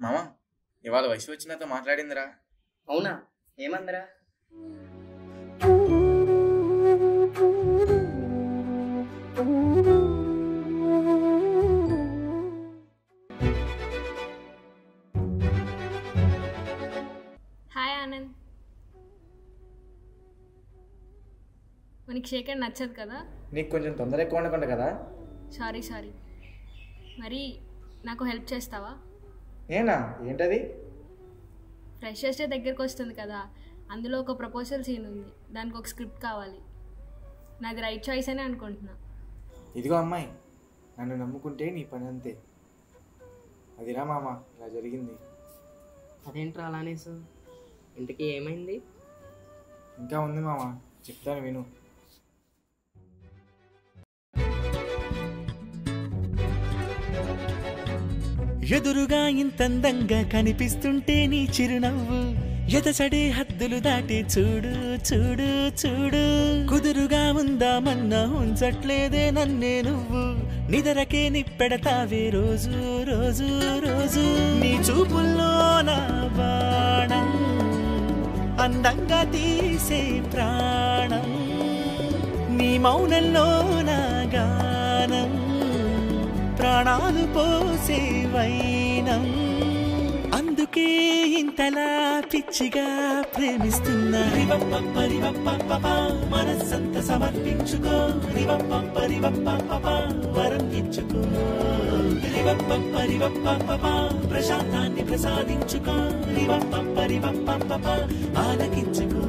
మామ ఇవాళ వయసు వచ్చినతో మాట్లాడిందిరా అవునా ఏమందరా హాయ్ ఆనంద్ మనకి షేక్ హ్యాండ్ నచ్చదు కదా నీకు కొంచెం తొందర ఎక్కువ ఉండకుండా కదా సారీ సారీ మరి నాకు హెల్ప్ చేస్తావా నేనా ఏంటది ఫ్రెషర్స్ డే దగ్గరకు వస్తుంది కదా అందులో ఒక ప్రపోజల్ సీన్ ఉంది దానికి ఒక స్క్రిప్ట్ కావాలి నాది రైట్ చాయిస్ అని అనుకుంటున్నా ఇదిగో అమ్మాయి నన్ను నమ్ముకుంటే నీ పని అంతే అదిరా మామ ఇలా జరిగింది అదేంట్రా అలానేసు ఇంతకీ ఏమైంది ఇంకా ఉంది మామ చెప్తాను విను ఎదురుగా ఇంతందంగా కనిపిస్తుంటే నీ చిరునవ్వు ఎదసడే హద్దులు దాటి చూడు చూడు చూడు కుదురుగా ఉందామన్నా ఉంచట్లేదే నన్నే నువ్వు నిదరకే నిప్పెడతావే రోజు రోజు రోజు నీ చూపుల్లో నా బాణం అందంగా తీసే ప్రాణం నీ మౌనంలో నా గానం ప్రాణాలు పోసే వైనం అందుకే ఇంతలా పిచ్చిగా ప్రేమిస్తున్నా రివప్పరివప్ప మనస్సంత సమర్పించుకో రివప్పరివప్ప వరం ఇచ్చుకో రివప్పరివప్ప ప్రశాంతాన్ని ప్రసాదించుకో రివప్పరివప్ప ఆలకించుకో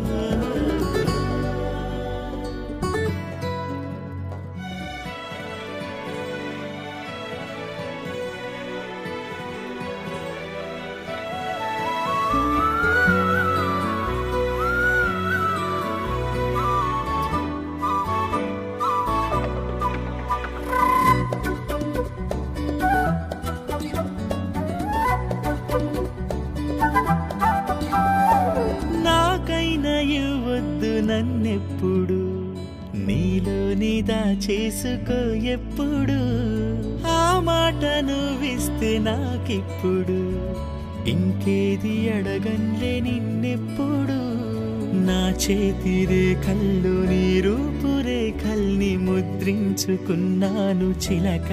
నాకైనా ఇవ్వద్దు నన్నెప్పుడు నీలో నీదా చేసుకో ఎప్పుడు ఆ మాట నువ్విస్తే నాకిప్పుడు ఇంకేది అడగన్లే నిన్నెప్పుడు నా చేతి రేఖల్లో నీ రూపురేఖల్ని ముద్రించుకున్నాను చిలక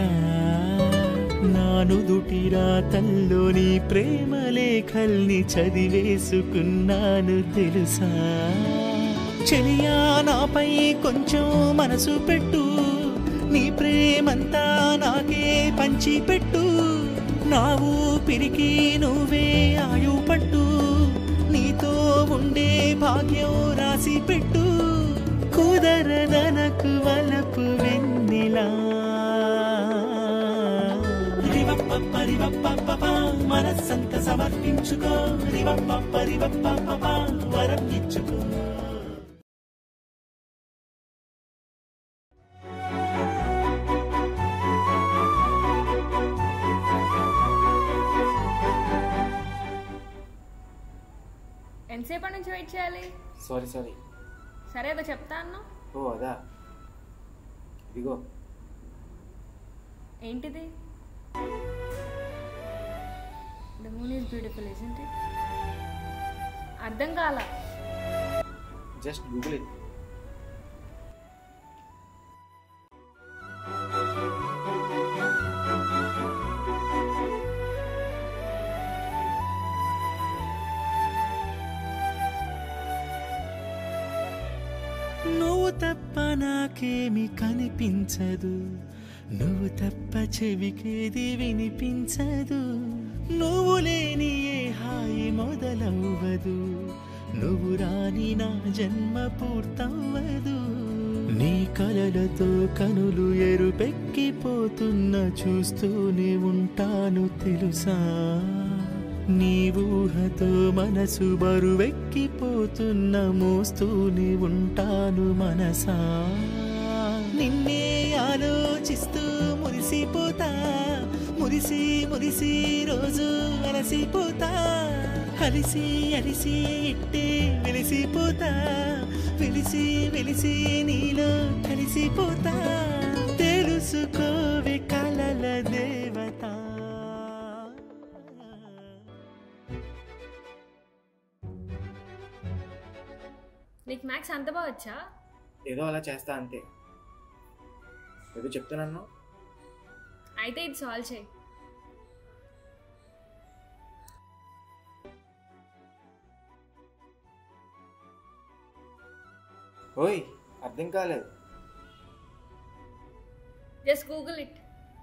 నానుదుటి రాతల్లో నీ ప్రేమ లేఖల్ని చదివేసుకున్నాను తెలుసా చెలియా నాపై కొంచెం మనసు పెట్టు నీ ప్రేమంతా నాకే పంచిపెట్టు నా ఊపిరికి నువ్వే ఆయు పట్టు నీతో ఉండే భాగ్యం రాసి పెట్టు కుదరదనకు వలపు వెన్నెలా రివప్పరివప్ప మనస్సంత సమర్పించుకో రివప్పరివప్ప వరం ఇచ్చుకో ఎంతసేపటి నుంచి వెయిట్ చేయాలి సారీ సారీ సరే ఏదో చెప్తా అన్నా ఓ అదా ఇదిగో ఏంటిది the moon is beautiful isn't it అర్థం కాల జస్ట్ గూగుల్ ఇట్ నువ్వు తప్ప నాకేమి కనిపించదు నువ్వు తప్ప చెవికేది వినిపించదు నువ్వు లేని ఏ హాయి మొదలవ్వదు నువ్వు రాని నా జన్మ పూర్తవ్వదు నీ కలలతో కనులు ఎరుపెక్కిపోతున్న చూస్తూనే ఉంటాను తెలుసా నీ ఊహతో మనసు బరువెక్కిపోతున్న మోస్తూనే ఉంటాను మనసా నిన్నే ఆలోచిస్తూ మురిసిపోతా మురిసి మురిసి రోజు అలసిపోతా అలిసి అలిసి ఇట్టే వెలిసిపోతా వెలిసి వెలిసి నీలో కలిసిపోతా తెలుసుకోవే కలల దేవత నీకు మ్యాథ్స్ అంత బాగా వచ్చా ఏదో అలా చేస్తా అంతే ఏదో చెప్తున్నాను అయితే ఇది సాల్వ్ చేయి ఓయ్ అర్థం కాలేదు జస్ట్ గూగుల్ ఇట్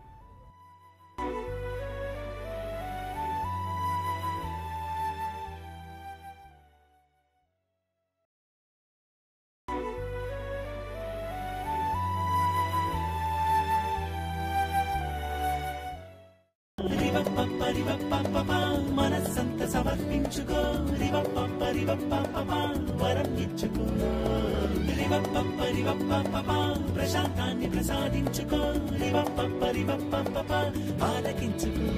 మనస్సంత సమర్పించుకో రివప్ప రివప్ప వరం ఇచ్చుకో రివప్ప రివప్ప ప్రశాంతాన్ని ప్రసాదించుకో రివప్ప రివప్ప ఆలకించుకో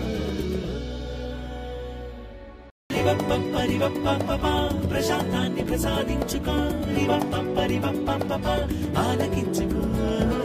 రివప్ప రివప్ప ప్రశాంతాన్ని ప్రసాదించుకో రివప్ప రివప్ప ఆలకించుకో